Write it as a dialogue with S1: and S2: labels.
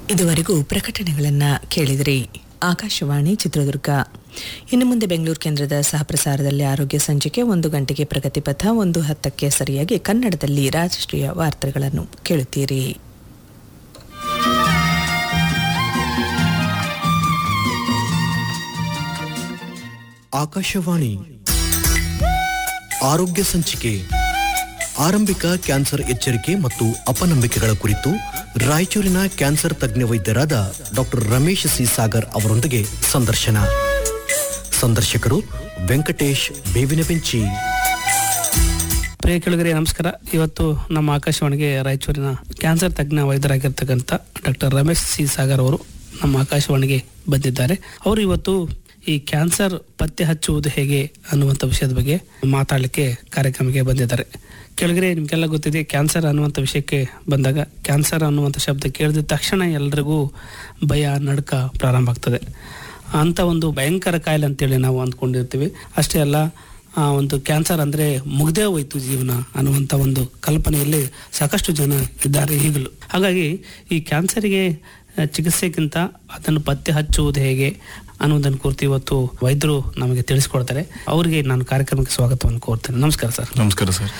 S1: ಇದುವರೆಗೂ ಪ್ರಕಟಣೆಗಳನ್ನು ಕೇಳಿದಿರಿ ಆಕಾಶವಾಣಿ ಚಿತ್ರದುರ್ಗ ಇನ್ನು ಮುಂದೆ ಬೆಂಗಳೂರು ಕೇಂದ್ರದ ಸಹಪ್ರಸಾರದಲ್ಲಿ ಆರೋಗ್ಯ ಸಂಚಿಕೆ ಒಂದು ಗಂಟೆಗೆ ಪ್ರಗತಿಪಥ ಒಂದು ಹತ್ತಕ್ಕೆ ಸರಿಯಾಗಿ ಕನ್ನಡದಲ್ಲಿ ರಾಷ್ಟ್ರೀಯ ವಾರ್ತೆಗಳನ್ನು ಕೇಳುತ್ತೀರಿ
S2: ಆಕಾಶವಾಣಿ ಆರೋಗ್ಯ ಸಂಚಿಕೆ ಆರಂಭಿಕ ಕ್ಯಾನ್ಸರ್ ಎಚ್ಚರಿಕೆ ಮತ್ತು ಅಪನಂಬಿಕೆಗಳ ಕುರಿತು ರಾಯಚೂರಿನ ಕ್ಯಾನ್ಸರ್ ತಜ್ಞ ವೈದ್ಯರಾದ ಡಾಕ್ಟರ್ ರಮೇಶ್ ಸಿ ಸಾಗರ್ ಅವರೊಂದಿಗೆ ಸಂದರ್ಶನ ಸಂದರ್ಶಕರು ವೆಂಕಟೇಶ್ ಬೇವಿನ ಬೆಂಚಿ
S3: ಪ್ರಿಯ ಕೆಳಗರೆ ನಮಸ್ಕಾರ ಇವತ್ತು ನಮ್ಮ ಆಕಾಶವಾಣಿಗೆ ರಾಯಚೂರಿನ ಕ್ಯಾನ್ಸರ್ ತಜ್ಞ ವೈದ್ಯರಾಗಿರ್ತಕ್ಕಂಥ ಡಾಕ್ಟರ್ ರಮೇಶ್ ಸಿ ಸಾಗರ್ ಅವರು ನಮ್ಮ ಆಕಾಶವಾಣಿಗೆ ಬಂದಿದ್ದಾರೆ ಅವರು ಇವತ್ತು ಈ ಕ್ಯಾನ್ಸರ್ ಪತ್ತೆ ಹಚ್ಚುವುದು ಹೇಗೆ ಅನ್ನುವಂಥ ವಿಷಯದ ಬಗ್ಗೆ ಮಾತಾಡಲಿಕ್ಕೆ ಕಾರ್ಯಕ್ರಮಕ್ಕೆ ಬಂದಿದ್ದಾರೆ ಕೆಳಗರೆ ನಿಮಗೆಲ್ಲ ಗೊತ್ತಿದೆ ಕ್ಯಾನ್ಸರ್ ಅನ್ನುವಂಥ ವಿಷಯಕ್ಕೆ ಬಂದಾಗ ಕ್ಯಾನ್ಸರ್ ಅನ್ನುವಂಥ ಶಬ್ದ ಕೇಳಿದ ತಕ್ಷಣ ಎಲ್ರಿಗೂ ಭಯ ನಡುಕ ಪ್ರಾರಂಭ ಆಗ್ತದೆ ಅಂತ ಒಂದು ಭಯಂಕರ ಕಾಯಿಲೆ ಅಂತೇಳಿ ನಾವು ಅಂದ್ಕೊಂಡಿರ್ತೀವಿ ಅಷ್ಟೇ ಅಲ್ಲ ಆ ಒಂದು ಕ್ಯಾನ್ಸರ್ ಅಂದರೆ ಮುಗ್ದೇ ಹೋಯ್ತು ಜೀವನ ಅನ್ನುವಂಥ ಒಂದು ಕಲ್ಪನೆಯಲ್ಲಿ ಸಾಕಷ್ಟು ಜನ ಇದ್ದಾರೆ ಈಗಲೂ ಹಾಗಾಗಿ ಈ ಕ್ಯಾನ್ಸರಿಗೆ ಆ, ಚಿಕಿತ್ಸೆಗಿಂತ ಅದನ್ನು ಪತ್ತೆ ಹಚ್ಚುವುದು ಹೇಗೆ ಅನ್ನೋದನ್ನು ಕುರಿತು ಇವತ್ತು ವೈದ್ಯರು ನಮಗೆ ತಿಳಿಸ್ಕೊಡ್ತಾರೆ ಅವರಿಗೆ ನಾನು ಕಾರ್ಯಕ್ರಮಕ್ಕೆ ಸ್ವಾಗತವನ್ನು ಕೋರ್ತೇನೆ ನಮಸ್ಕಾರ ಸರ್
S4: ನಮಸ್ಕಾರ ಸರ್